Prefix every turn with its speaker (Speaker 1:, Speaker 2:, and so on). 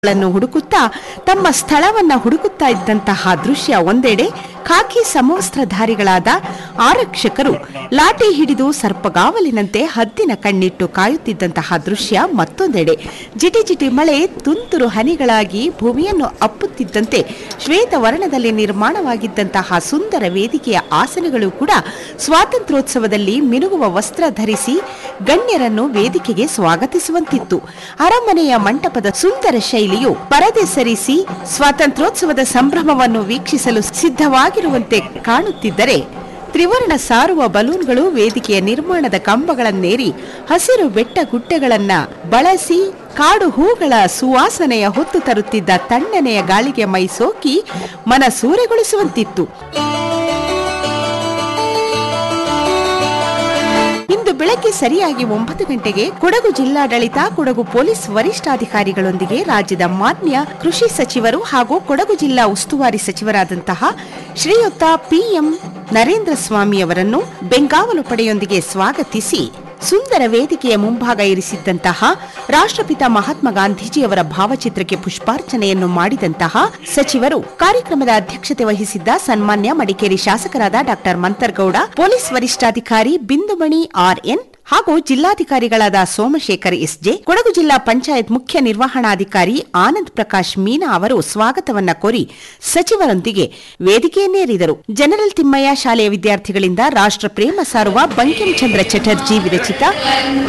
Speaker 1: ಗಳನ್ನು ಹುಡುಕುತ್ತಾ ತಮ್ಮ ಸ್ಥಳವನ್ನ ಹುಡುಕುತ್ತಾ ಇದ್ದಂತಹ ದೃಶ್ಯ ಒಂದೆಡೆ ಖಾಕಿ ಸಮವಸ್ತ್ರಧಾರಿಗಳಾದ ಆರಕ್ಷಕರು ಲಾಠಿ ಹಿಡಿದು ಸರ್ಪಗಾವಲಿನಂತೆ ಹದ್ದಿನ ಕಣ್ಣಿಟ್ಟು ಕಾಯುತ್ತಿದ್ದಂತಹ ದೃಶ್ಯ ಮತ್ತೊಂದೆಡೆ ಜಿಟಿ ಜಿಟಿ ಮಳೆ ತುಂತುರು ಹನಿಗಳಾಗಿ ಭೂಮಿಯನ್ನು ಅಪ್ಪುತ್ತಿದ್ದಂತೆ ಶ್ವೇತವರ್ಣದಲ್ಲಿ ನಿರ್ಮಾಣವಾಗಿದ್ದಂತಹ ಸುಂದರ ವೇದಿಕೆಯ ಆಸನಗಳು ಕೂಡ ಸ್ವಾತಂತ್ರ್ಯೋತ್ಸವದಲ್ಲಿ ಮಿನುಗುವ ವಸ್ತ್ರ ಧರಿಸಿ ಗಣ್ಯರನ್ನು ವೇದಿಕೆಗೆ ಸ್ವಾಗತಿಸುವಂತಿತ್ತು ಅರಮನೆಯ ಮಂಟಪದ ಸುಂದರ ಶೈಲಿಯು ಪರದೆ ಸರಿಸಿ ಸ್ವಾತಂತ್ರ್ಯೋತ್ಸವದ ಸಂಭ್ರಮವನ್ನು ವೀಕ್ಷಿಸಲು ಸಿದ್ಧವಾಗಿರುವಂತೆ ಕಾಣುತ್ತಿದ್ದರೆ ತ್ರಿವರ್ಣ ಸಾರುವ ಬಲೂನ್ಗಳು ವೇದಿಕೆಯ ನಿರ್ಮಾಣದ ಕಂಬಗಳನ್ನೇರಿ ಹಸಿರು ಬೆಟ್ಟ ಗುಡ್ಡಗಳನ್ನ ಬಳಸಿ ಕಾಡು ಹೂಗಳ ಸುವಾಸನೆಯ ಹೊತ್ತು ತರುತ್ತಿದ್ದ ತಣ್ಣನೆಯ ಗಾಳಿಗೆ ಮೈ ಸೋಕಿ ಮನ ಸೂರೆಗೊಳಿಸುವಂತಿತ್ತು ಇಂದು ಬೆಳಗ್ಗೆ ಸರಿಯಾಗಿ ಒಂಬತ್ತು ಗಂಟೆಗೆ ಕೊಡಗು ಜಿಲ್ಲಾಡಳಿತ ಕೊಡಗು ಪೊಲೀಸ್ ವರಿಷ್ಠಾಧಿಕಾರಿಗಳೊಂದಿಗೆ ರಾಜ್ಯದ ಮಾನ್ಯ ಕೃಷಿ ಸಚಿವರು ಹಾಗೂ ಕೊಡಗು ಜಿಲ್ಲಾ ಉಸ್ತುವಾರಿ ಸಚಿವರಾದಂತಹ ಶ್ರೀಯುತ ಪಿಎಂ ನರೇಂದ್ರ ಸ್ವಾಮಿ ಅವರನ್ನು ಬೆಂಗಾವಲು ಪಡೆಯೊಂದಿಗೆ ಸ್ವಾಗತಿಸಿ ಸುಂದರ ವೇದಿಕೆಯ ಮುಂಭಾಗ ಇರಿಸಿದ್ದಂತಹ ರಾಷ್ಟ್ರಪಿತ ಮಹಾತ್ಮ ಗಾಂಧೀಜಿಯವರ ಭಾವಚಿತ್ರಕ್ಕೆ ಪುಷ್ಪಾರ್ಚನೆಯನ್ನು ಮಾಡಿದಂತಹ ಸಚಿವರು ಕಾರ್ಯಕ್ರಮದ ಅಧ್ಯಕ್ಷತೆ ವಹಿಸಿದ್ದ ಸನ್ಮಾನ್ಯ ಮಡಿಕೇರಿ ಶಾಸಕರಾದ ಡಾಕ್ಟರ್ ಮಂತರ್ಗೌಡ ಪೊಲೀಸ್ ವರಿಷ್ಠಾಧಿಕಾರಿ ಬಿಂದುಮಣಿ ಆರ್ಎನ್ ಹಾಗೂ ಜಿಲ್ಲಾಧಿಕಾರಿಗಳಾದ ಸೋಮಶೇಖರ್ ಎಸ್ಜೆ ಕೊಡಗು ಜಿಲ್ಲಾ ಪಂಚಾಯತ್ ಮುಖ್ಯ ನಿರ್ವಹಣಾಧಿಕಾರಿ ಆನಂದ್ ಪ್ರಕಾಶ್ ಮೀನಾ ಅವರು ಸ್ವಾಗತವನ್ನ ಕೋರಿ ಸಚಿವರೊಂದಿಗೆ ವೇದಿಕೆಯನ್ನೇರಿದರು ಜನರಲ್ ತಿಮ್ಮಯ್ಯ ಶಾಲೆಯ ವಿದ್ಯಾರ್ಥಿಗಳಿಂದ ರಾಷ್ಟ್ರ ಪ್ರೇಮ ಸಾರುವ ಬಂಕಿಂಚಂದ್ರ ಚಟರ್ಜಿ ವಿರಚಿತ